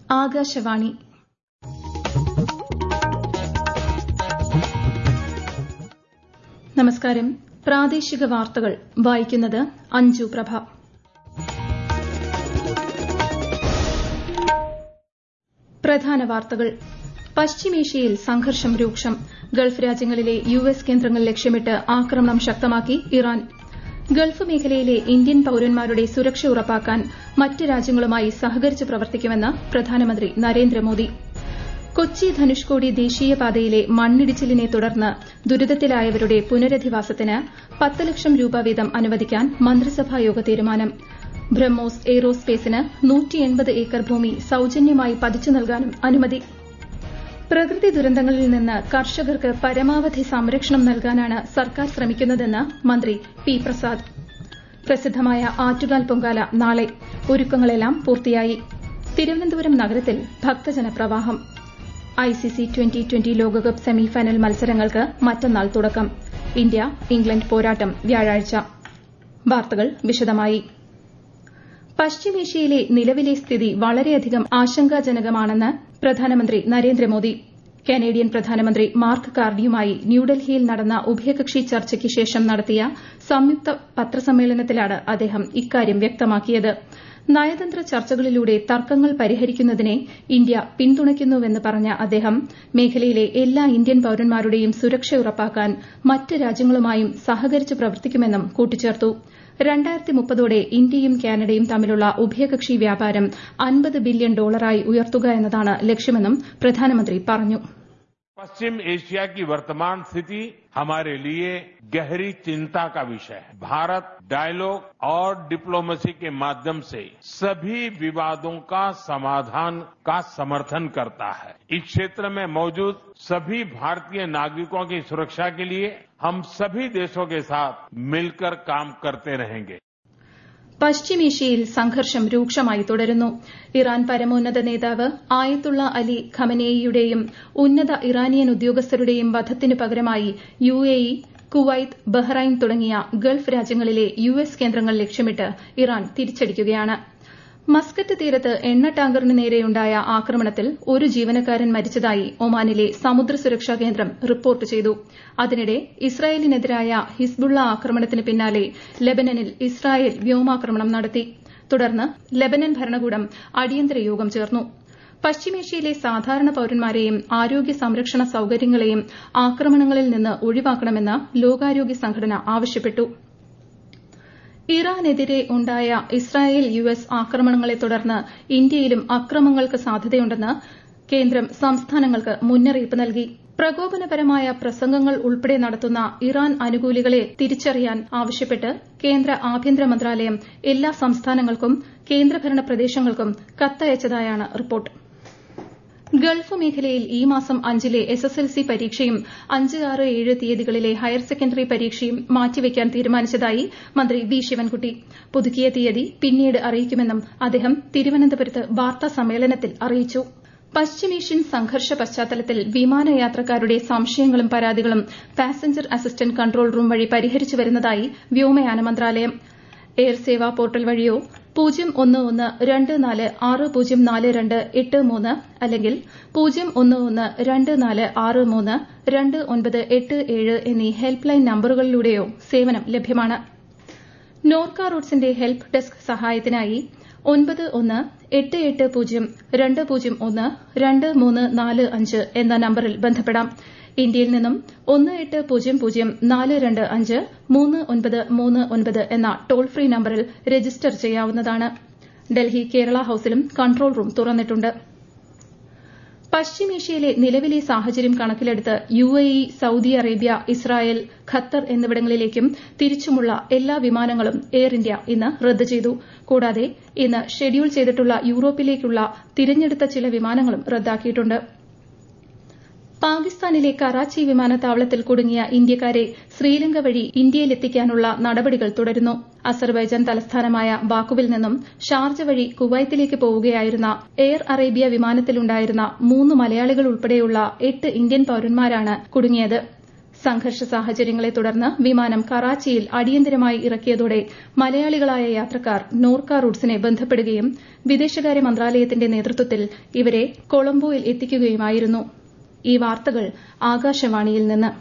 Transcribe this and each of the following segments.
ആകാശവാണി നമസ്കാരം പ്രാദേശിക വാർത്തകൾ വായിക്കുന്നത് അഞ്ജു പ്രഭ പ്രധാന വാർത്തകൾ പശ്ചിമേഷ്യയിൽ സംഘർഷം രൂക്ഷം ഗൾഫ് രാജ്യങ്ങളിലെ യു എസ് കേന്ദ്രങ്ങൾ ലക്ഷ്യമിട്ട് ആക്രമണം ശക്തമാക്കി ഇറാൻ ഗൾഫ് മേഖലയിലെ ഇന്ത്യൻ പൌരന്മാരുടെ സുരക്ഷ ഉറപ്പാക്കാൻ മറ്റ് രാജ്യങ്ങളുമായി സഹകരിച്ച് പ്രവർത്തിക്കുമെന്ന് പ്രധാനമന്ത്രി നരേന്ദ്രമോദി കൊച്ചി ധനുഷ്കോടി ദേശീയപാതയിലെ മണ്ണിടിച്ചിലിനെ തുടർന്ന് ദുരിതത്തിലായവരുടെ പുനരധിവാസത്തിന് പത്ത് ലക്ഷം രൂപ വീതം അനുവദിക്കാൻ മന്ത്രിസഭായോഗ തീരുമാനം ബ്രഹ്മോസ് എയ്റോസ്പേസിന് ഏക്കർ ഭൂമി സൌജന്യമായി പതിച്ചു നൽകാനും അനുമതി പ്രകൃതി ദുരന്തങ്ങളിൽ നിന്ന് കർഷകർക്ക് പരമാവധി സംരക്ഷണം നൽകാനാണ് സർക്കാർ ശ്രമിക്കുന്നതെന്ന് മന്ത്രി പി പ്രസാദ് പ്രസിദ്ധമായ ആറ്റുകാൽ പൊങ്കാല നാളെ ഒരുക്കങ്ങളെല്ലാം പൂർത്തിയായി തിരുവനന്തപുരം നഗരത്തിൽ ഭക്തജന പ്രവാഹം ഐസിസി ട്വന്റി ട്വന്റി ലോകകപ്പ് സെമിഫൈനൽ മത്സരങ്ങൾക്ക് മറ്റന്നാൾ തുടക്കം ഇന്ത്യ ഇംഗ്ലണ്ട് പോരാട്ടം വ്യാഴാഴ്ച വാർത്തകൾ വിശദമായി പശ്ചിമേഷ്യയിലെ നിലവിലെ സ്ഥിതി വളരെയധികം ആശങ്കാജനകമാണെന്ന് പ്രധാനമന്ത്രി നരേന്ദ്രമോദി കനേഡിയൻ പ്രധാനമന്ത്രി മാർക്ക് കാർഡിയുമായി ന്യൂഡൽഹിയിൽ നടന്ന ഉഭയകക്ഷി ചർച്ചയ്ക്ക് ശേഷം നടത്തിയ സംയുക്ത പത്രസമ്മേളനത്തിലാണ് അദ്ദേഹം ഇക്കാര്യം വ്യക്തമാക്കിയത് നയതന്ത്ര ചർച്ചകളിലൂടെ തർക്കങ്ങൾ പരിഹരിക്കുന്നതിനെ ഇന്ത്യ പിന്തുണയ്ക്കുന്നുവെന്ന് പറഞ്ഞ അദ്ദേഹം മേഖലയിലെ എല്ലാ ഇന്ത്യൻ പൌരന്മാരുടെയും സുരക്ഷ ഉറപ്പാക്കാൻ മറ്റ് രാജ്യങ്ങളുമായും സഹകരിച്ച് പ്രവർത്തിക്കുമെന്നും കൂട്ടിച്ചേർത്തു രണ്ടായിരത്തി മുപ്പതോടെ ഇന്ത്യയും കാനഡയും തമ്മിലുള്ള ഉഭയകക്ഷി വ്യാപാരം അൻപത് ബില്യൺ ഡോളറായി ഉയർത്തുക എന്നതാണ് ലക്ഷ്യമെന്നും പ്രധാനമന്ത്രി പറഞ്ഞു पश्चिम एशिया की वर्तमान स्थिति हमारे लिए गहरी चिंता का विषय है भारत डायलॉग और डिप्लोमेसी के माध्यम से सभी विवादों का समाधान का समर्थन करता है इस क्षेत्र में मौजूद सभी भारतीय नागरिकों की सुरक्षा के लिए हम सभी देशों के साथ मिलकर काम करते रहेंगे പശ്ചിമേഷ്യയിൽ സംഘർഷം രൂക്ഷമായി തുടരുന്നു ഇറാൻ പരമോന്നത നേതാവ് ആയത്തുള്ള അലി ഖമനേയിയുടെയും ഉന്നത ഇറാനിയൻ ഉദ്യോഗസ്ഥരുടെയും വധത്തിനു പകരമായി യുഎഇ കുവൈത്ത് ബഹ്റൈൻ തുടങ്ങിയ ഗൾഫ് രാജ്യങ്ങളിലെ യു എസ് കേന്ദ്രങ്ങൾ ലക്ഷ്യമിട്ട് ഇറാൻ തിരിച്ചടിക്കുകയാണ് മസ്കറ്റ് തീരത്ത് എണ്ണ ടാങ്കറിന് നേരെയുണ്ടായ ആക്രമണത്തിൽ ഒരു ജീവനക്കാരൻ മരിച്ചതായി ഒമാനിലെ സമുദ്ര സുരക്ഷാ കേന്ദ്രം റിപ്പോർട്ട് ചെയ്തു അതിനിടെ ഇസ്രായേലിനെതിരായ ഹിസ്ബുള്ള ആക്രമണത്തിന് പിന്നാലെ ലബനനിൽ ഇസ്രായേൽ വ്യോമാക്രമണം നടത്തി തുടർന്ന് ലബനൻ ഭരണകൂടം അടിയന്തര യോഗം ചേർന്നു പശ്ചിമേഷ്യയിലെ സാധാരണ പൌരന്മാരെയും ആരോഗ്യ സംരക്ഷണ സൌകര്യങ്ങളെയും ആക്രമണങ്ങളിൽ നിന്ന് ഒഴിവാക്കണമെന്ന് ലോകാരോഗ്യ സംഘടന ആവശ്യപ്പെട്ടു ഇറാനെതിരെ ഉണ്ടായ ഇസ്രായേൽ യു എസ് ആക്രമണങ്ങളെ തുടർന്ന് ഇന്ത്യയിലും അക്രമങ്ങൾക്ക് സാധ്യതയുണ്ടെന്ന് കേന്ദ്രം സംസ്ഥാനങ്ങൾക്ക് മുന്നറിയിപ്പ് നൽകി പ്രകോപനപരമായ പ്രസംഗങ്ങൾ ഉൾപ്പെടെ നടത്തുന്ന ഇറാൻ അനുകൂലികളെ തിരിച്ചറിയാൻ ആവശ്യപ്പെട്ട് കേന്ദ്ര ആഭ്യന്തര മന്ത്രാലയം എല്ലാ സംസ്ഥാനങ്ങൾക്കും കേന്ദ്രഭരണ പ്രദേശങ്ങൾക്കും കത്തയച്ചതായാണ് റിപ്പോർട്ട് ഗൾഫ് മേഖലയിൽ ഈ മാസം അഞ്ചിലെ എസ് എസ് എൽ സി പരീക്ഷയും അഞ്ച് ആറ് ഏഴ് തീയതികളിലെ ഹയർ സെക്കൻഡറി പരീക്ഷയും മാറ്റിവെക്കാൻ തീരുമാനിച്ചതായി മന്ത്രി വി ശിവൻകുട്ടി പുതുക്കിയ തീയതി പിന്നീട് അറിയിക്കുമെന്നും അദ്ദേഹം തിരുവനന്തപുരത്ത് വാർത്താ സമ്മേളനത്തിൽ അറിയിച്ചു പശ്ചിമേഷ്യൻ സംഘർഷ പശ്ചാത്തലത്തിൽ വിമാനയാത്രക്കാരുടെ സംശയങ്ങളും പരാതികളും പാസഞ്ചർ അസിസ്റ്റന്റ് കൺട്രോൾ റൂം വഴി പരിഹരിച്ചു വരുന്നതായി വ്യോമയാന മന്ത്രാലയം എയർ സേവാ പോർട്ടൽ വഴിയോ പൂജ്യം ഒന്ന് ഒന്ന് രണ്ട് നാല് ആറ് പൂജ്യം നാല് രണ്ട് എട്ട് മൂന്ന് അല്ലെങ്കിൽ പൂജ്യം ഒന്ന് ഒന്ന് രണ്ട് നാല് ആറ് മൂന്ന് രണ്ട് ഒൻപത് എട്ട് ഏഴ് എന്നീ ഹെൽപ്പ് ലൈൻ നമ്പറുകളിലൂടെയോ സേവനം ലഭ്യമാണ് നോർക്ക റൂട്ട്സിന്റെ ഹെൽപ്പ് ഡെസ്ക് സഹായത്തിനായി ഒൻപത് ഒന്ന് എട്ട് എട്ട് പൂജ്യം രണ്ട് പൂജ്യം ഒന്ന് രണ്ട് മൂന്ന് നാല് അഞ്ച് എന്ന നമ്പറിൽ ബന്ധപ്പെടാം ഇന്ത്യയിൽ നിന്നും ഒന്ന് എട്ട് പൂജ്യം പൂജ്യം നാല് രണ്ട് അഞ്ച് മൂന്ന് ഒൻപത് മൂന്ന് ഒൻപത് എന്ന ടോൾ ഫ്രീ നമ്പറിൽ രജിസ്റ്റർ ചെയ്യാവുന്നതാണ് ഡൽഹി കേരള ഹൌസിലും കൺട്രോൾ റൂം തുറന്നിട്ടുണ്ട് പശ്ചിമേഷ്യയിലെ നിലവിലെ സാഹചര്യം കണക്കിലെടുത്ത് UAE Saudi Arabia Israel Qatar എന്നിവിടങ്ങളിലേക്കും തിരിച്ചുമുള്ള എല്ലാ വിമാനങ്ങളും എയർ ഇന്ത്യ ഇന്ന് റദ്ദ് ചെയ്തു കൂടാതെ ഇന്ന് ഷെഡ്യൂൾ ചെയ്തിട്ടുള്ള യൂറോപ്പിലേക്കുള്ള തിരഞ്ഞെടുത്ത ചില വിമാനങ്ങളും റദ്ദാക്കിയിട്ടുണ്ട് പാകിസ്ഥാനിലെ കറാച്ചി വിമാനത്താവളത്തിൽ കുടുങ്ങിയ ഇന്ത്യക്കാരെ ശ്രീലങ്ക വഴി ഇന്ത്യയിലെത്തിക്കാനുള്ള നടപടികൾ തുടരുന്നു അസർബൈജാൻ തലസ്ഥാനമായ ബാക്കുവിൽ നിന്നും ഷാർജ വഴി കുവൈത്തിലേക്ക് പോവുകയായിരുന്ന എയർ അറേബ്യ വിമാനത്തിലുണ്ടായിരുന്ന മൂന്ന് മലയാളികൾ ഉൾപ്പെടെയുള്ള എട്ട് ഇന്ത്യൻ പൌരന്മാരാണ് കുടുങ്ങിയത് സംഘർഷ സാഹചര്യങ്ങളെ തുടർന്ന് വിമാനം കറാച്ചിയിൽ അടിയന്തരമായി ഇറക്കിയതോടെ മലയാളികളായ യാത്രക്കാർ നോർക്ക റൂട്ട്സിനെ ബന്ധപ്പെടുകയും വിദേശകാര്യ മന്ത്രാലയത്തിന്റെ നേതൃത്വത്തിൽ ഇവരെ കൊളംബോയിൽ എത്തിക്കുകയുമായിരുന്നു ഈ വാർത്തകൾ ആകാശവാണിയിൽ നിന്ന്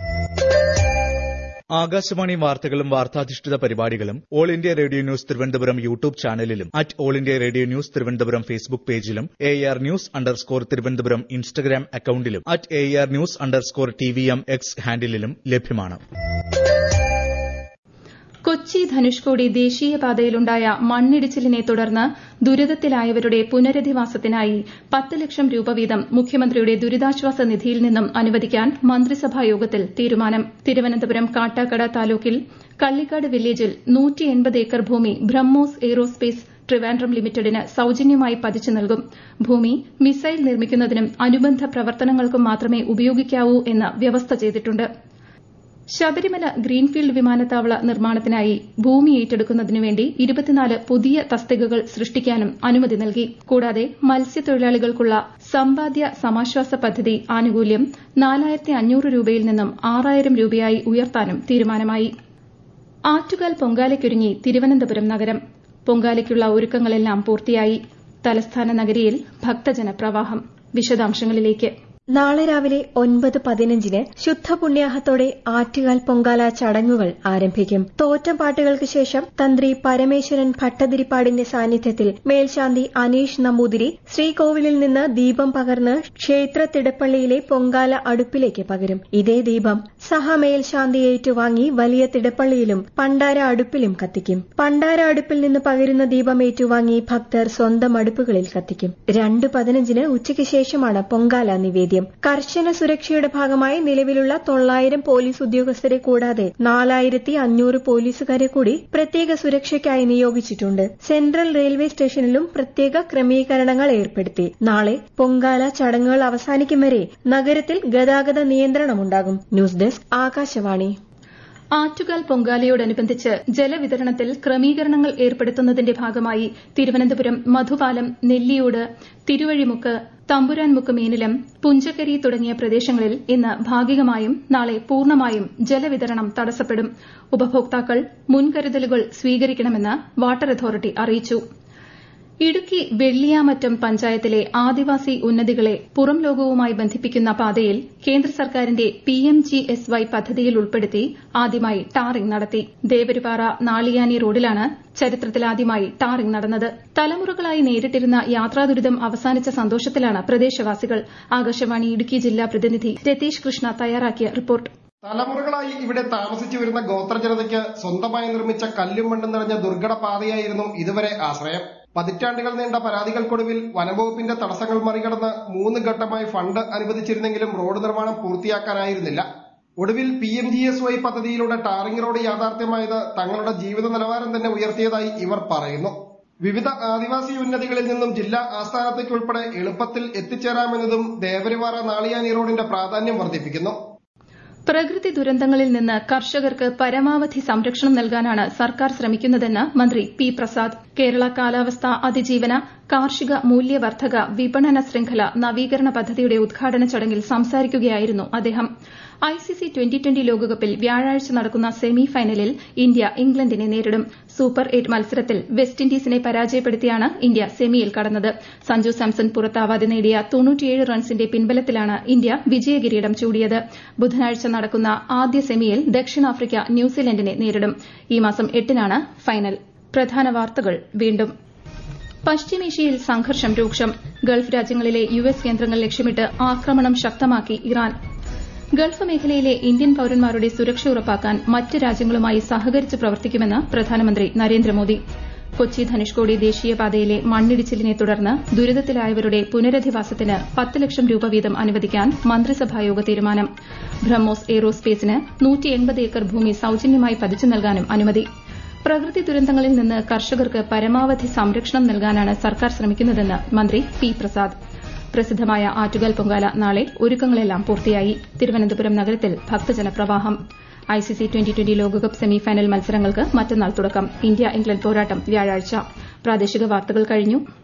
ആകാശവാണി വാർത്തകളും വാർത്താധിഷ്ഠിത പരിപാടികളും all India radio news Thiruvananthapuram YouTube ചാനലിലും at all India radio news Thiruvananthapuram Facebook പേജിലും A R news underscore Thiruvananthapuram Instagram അക്കൌണ്ടിലും at A R news underscore T V M X ഹാൻഡിലും ലഭ്യമാണ് കൊച്ചി ധനുഷ്കോടി ദേശീയപാതയിലുണ്ടായ മണ്ണിടിച്ചിലിനെ തുടർന്ന് ദുരിതത്തിലായവരുടെ പുനരധിവാസത്തിനായി പത്ത് ലക്ഷം രൂപ വീതം മുഖ്യമന്ത്രിയുടെ ദുരിതാശ്വാസ നിധിയിൽ നിന്നും അനുവദിക്കാൻ മന്ത്രിസഭാ യോഗത്തിൽ തീരുമാനം തിരുവനന്തപുരം കാട്ടാക്കട താലൂക്കിൽ കള്ളിക്കാട് വില്ലേജിൽ ഏക്കർ ഭൂമി ബ്രഹ്മോസ് എയ്റോസ്പേസ് ട്രിവാൻഡ്രം ലിമിറ്റഡിന് സൌജന്യമായി പതിച്ചു നൽകും ഭൂമി മിസൈൽ നിർമ്മിക്കുന്നതിനും അനുബന്ധ പ്രവർത്തനങ്ങൾക്കും മാത്രമേ ഉപയോഗിക്കാവൂ എന്ന് വ്യവസ്ഥ ചെയ്തിട്ടുണ്ട് ശബരിമല ഗ്രീൻഫീൽഡ് വിമാനത്താവള നിർമ്മാണത്തിനായി ഭൂമി ഏറ്റെടുക്കുന്നതിനുവേണ്ടി ഇരുപത്തിനാല് പുതിയ തസ്തികകൾ സൃഷ്ടിക്കാനും അനുമതി നൽകി കൂടാതെ മത്സ്യത്തൊഴിലാളികൾക്കുള്ള സമ്പാദ്യ സമാശ്വാസ പദ്ധതി ആനുകൂല്യം നാലായിരത്തി അഞ്ഞൂറ് രൂപയിൽ നിന്നും ആറായിരം രൂപയായി ഉയർത്താനും തീരുമാനമായി ആറ്റുകാൽ പൊങ്കാലയ്ക്കൊരുങ്ങി തിരുവനന്തപുരം നഗരം പൊങ്കാലയ്ക്കുള്ള ഒരുക്കങ്ങളെല്ലാം പൂർത്തിയായി തലസ്ഥാന നഗരിയിൽ ഭക്തജന പ്രവാഹം വിശദാംശങ്ങളിലേക്ക് നാളെ രാവിലെ ഒൻപത് പതിനഞ്ചിന് ശുദ്ധ പുണ്യാഹത്തോടെ ആറ്റുകാൽ പൊങ്കാല ചടങ്ങുകൾ ആരംഭിക്കും തോറ്റം പാട്ടുകൾക്ക് ശേഷം തന്ത്രി പരമേശ്വരൻ ഭട്ടതിരിപ്പാടിന്റെ സാന്നിധ്യത്തിൽ മേൽശാന്തി അനീഷ് നമ്പൂതിരി ശ്രീകോവിലിൽ നിന്ന് ദീപം പകർന്ന് ക്ഷേത്ര തിടപ്പള്ളിയിലെ പൊങ്കാല അടുപ്പിലേക്ക് പകരും ഇതേ ദീപം സഹ മേൽശാന്തി ഏറ്റുവാങ്ങി വലിയ തിടപ്പള്ളിയിലും പണ്ടാര അടുപ്പിലും കത്തിക്കും പണ്ടാര അടുപ്പിൽ നിന്ന് പകരുന്ന ദീപം ഏറ്റുവാങ്ങി ഭക്തർ സ്വന്തം അടുപ്പുകളിൽ കത്തിക്കും രണ്ട് പതിനഞ്ചിന് ഉച്ചയ്ക്ക് ശേഷമാണ് പൊങ്കാല നിവേദ്യം കർശന സുരക്ഷയുടെ ഭാഗമായി നിലവിലുള്ള തൊള്ളായിരം പോലീസ് ഉദ്യോഗസ്ഥരെ കൂടാതെ നാലായിരത്തി അഞ്ഞൂറ് പോലീസുകാരെ കൂടി പ്രത്യേക സുരക്ഷയ്ക്കായി നിയോഗിച്ചിട്ടുണ്ട് സെൻട്രൽ റെയിൽവേ സ്റ്റേഷനിലും പ്രത്യേക ക്രമീകരണങ്ങൾ ഏർപ്പെടുത്തി നാളെ പൊങ്കാല ചടങ്ങുകൾ അവസാനിക്കും വരെ നഗരത്തിൽ ഗതാഗത നിയന്ത്രണമുണ്ടാകും ന്യൂസ് ഡെസ്ക് ആകാശവാണി ആറ്റുകാൽ പൊങ്കാലയോടനുബന്ധിച്ച് ജലവിതരണത്തിൽ ക്രമീകരണങ്ങൾ ഏർപ്പെടുത്തുന്നതിന്റെ ഭാഗമായി തിരുവനന്തപുരം മധുപാലം നെല്ലിയോട് തിരുവഴിമുക്ക് തമ്പുരാൻമുക്ക് മീനിലം പുഞ്ചക്കരി തുടങ്ങിയ പ്രദേശങ്ങളിൽ ഇന്ന് ഭാഗികമായും നാളെ പൂർണ്ണമായും ജലവിതരണം തടസ്സപ്പെടും ഉപഭോക്താക്കൾ മുൻകരുതലുകൾ സ്വീകരിക്കണമെന്ന് വാട്ടർ അതോറിറ്റി അറിയിച്ചു ഇടുക്കി വെള്ളിയാമറ്റം പഞ്ചായത്തിലെ ആദിവാസി ഉന്നതികളെ പുറം ലോകവുമായി ബന്ധിപ്പിക്കുന്ന പാതയിൽ കേന്ദ്ര സർക്കാരിന്റെ പിഎംജിഎസ്വൈ പദ്ധതിയിൽ ഉൾപ്പെടുത്തി ആദ്യമായി ടാറിംഗ് നടത്തി ദേവരുപാറ നാളിയാനി റോഡിലാണ് ചരിത്രത്തിലാദ്യമായി ടാറിംഗ് നടന്നത് തലമുറകളായി നേരിട്ടിരുന്ന യാത്രാദുരിതം അവസാനിച്ച സന്തോഷത്തിലാണ് പ്രദേശവാസികൾ ആകാശവാണി ഇടുക്കി ജില്ലാ പ്രതിനിധി രതീഷ് കൃഷ്ണ തയ്യാറാക്കിയ റിപ്പോർട്ട് തലമുറകളായി ഇവിടെ താമസിച്ചു വരുന്ന ഗോത്രജനതയ്ക്ക് സ്വന്തമായി നിർമ്മിച്ച കല്ലും മണ്ണും നിറഞ്ഞ ദുർഘട പാതയായിരുന്നു ഇതുവരെ ആശ്രയം പതിറ്റാണ്ടുകൾ നീണ്ട പരാതികൾക്കൊടുവിൽ വനംവകുപ്പിന്റെ തടസ്സങ്ങൾ മറികടന്ന് മൂന്ന് ഘട്ടമായി ഫണ്ട് അനുവദിച്ചിരുന്നെങ്കിലും റോഡ് നിർമ്മാണം പൂർത്തിയാക്കാനായിരുന്നില്ല ഒടുവിൽ P M G S Y പദ്ധതിയിലൂടെ ടാറിംഗ് റോഡ് യാഥാർത്ഥ്യമായത് തങ്ങളുടെ ജീവിത നിലവാരം തന്നെ ഉയർത്തിയതായി ഇവർ പറയുന്നു വിവിധ ആദിവാസി ഉന്നതികളിൽ നിന്നും ജില്ലാ ആസ്ഥാനത്തേക്കുൾപ്പെടെ എളുപ്പത്തിൽ എത്തിച്ചേരാമെന്നതും ദേവരിവാറ നാളിയാനി റോഡിന്റെ പ്രാധാന്യം വർദ്ധിപ്പിക്കുന്നു പ്രകൃതി ദുരന്തങ്ങളിൽ നിന്ന് കർഷകർക്ക് പരമാവധി സംരക്ഷണം നൽകാനാണ് സർക്കാർ ശ്രമിക്കുന്നതെന്ന് മന്ത്രി പി പ്രസാദ് കേരള കാലാവസ്ഥാ അതിജീവന കാർഷിക മൂല്യവർദ്ധക വിപണന ശൃംഖല നവീകരണ പദ്ധതിയുടെ ഉദ്ഘാടന ചടങ്ങിൽ സംസാരിക്കുകയായിരുന്നു അദ്ദേഹം ഐസിസി ട്വന്റി ട്വന്റി ലോകകപ്പിൽ വ്യാഴാഴ്ച നടക്കുന്ന സെമി ഫൈനലിൽ ഇന്ത്യ ഇംഗ്ലണ്ടിനെ നേരിടും സൂപ്പർ എയ്റ്റ് മത്സരത്തിൽ വെസ്റ്റ് ഇൻഡീസിനെ പരാജയപ്പെടുത്തിയാണ് ഇന്ത്യ സെമിയിൽ കടന്നത് സഞ്ജു സാംസൺ പുറത്താവാതെ നേടിയ റൺസിന്റെ പിൻബലത്തിലാണ് ഇന്ത്യ വിജയകിരീടം ചൂടിയത് ബുധനാഴ്ച നടക്കുന്ന ആദ്യ സെമിയിൽ ദക്ഷിണാഫ്രിക്ക ന്യൂസിലൻഡിനെ നേരിടും ഈ മാസം എട്ടിനാണ് ഫൈനൽ പ്രധാന വാർത്തകൾ വീണ്ടും പശ്ചിമേഷ്യയിൽ സംഘർഷം രൂക്ഷം ഗൾഫ് രാജ്യങ്ങളിലെ യു എസ് കേന്ദ്രങ്ങൾ ലക്ഷ്യമിട്ട് ആക്രമണം ശക്തമാക്കി ഇറാൻ ഗൾഫ് മേഖലയിലെ ഇന്ത്യൻ പൌരന്മാരുടെ സുരക്ഷ ഉറപ്പാക്കാൻ മറ്റ് രാജ്യങ്ങളുമായി സഹകരിച്ച് പ്രവർത്തിക്കുമെന്ന് പ്രധാനമന്ത്രി നരേന്ദ്രമോദി കൊച്ചി ധനുഷ്കോടി ദേശീയപാതയിലെ മണ്ണിടിച്ചിലിനെ തുടർന്ന് ദുരിതത്തിലായവരുടെ പുനരധിവാസത്തിന് പത്ത് ലക്ഷം രൂപ വീതം അനുവദിക്കാൻ മന്ത്രിസഭായോഗ തീരുമാനം ബ്രഹ്മോസ് എയ്റോസ്പേസിന് ഏക്കർ ഭൂമി സൌജന്യമായി പതിച്ചു നൽകാനും അനുമതി പ്രകൃതി ദുരന്തങ്ങളിൽ നിന്ന് കർഷകർക്ക് പരമാവധി സംരക്ഷണം നൽകാനാണ് സർക്കാർ ശ്രമിക്കുന്നതെന്ന് മന്ത്രി പി പ്രസാദ് പ്രസിദ്ധമായ ആറ്റുകാൽ പൊങ്കാല നാളെ ഒരുക്കങ്ങളെല്ലാം പൂർത്തിയായി തിരുവനന്തപുരം നഗരത്തിൽ ഭക്തജന പ്രവാഹം ഐസിസി ട്വന്റി ട്വന്റി ലോകകപ്പ് സെമിഫൈനൽ മത്സരങ്ങൾക്ക് മറ്റന്നാൾ തുടക്കം ഇന്ത്യ ഇംഗ്ലണ്ട് പോരാട്ടം വ്യാഴാഴ്ച പ്രാദേശിക വാർത്തകൾ കഴിഞ്ഞു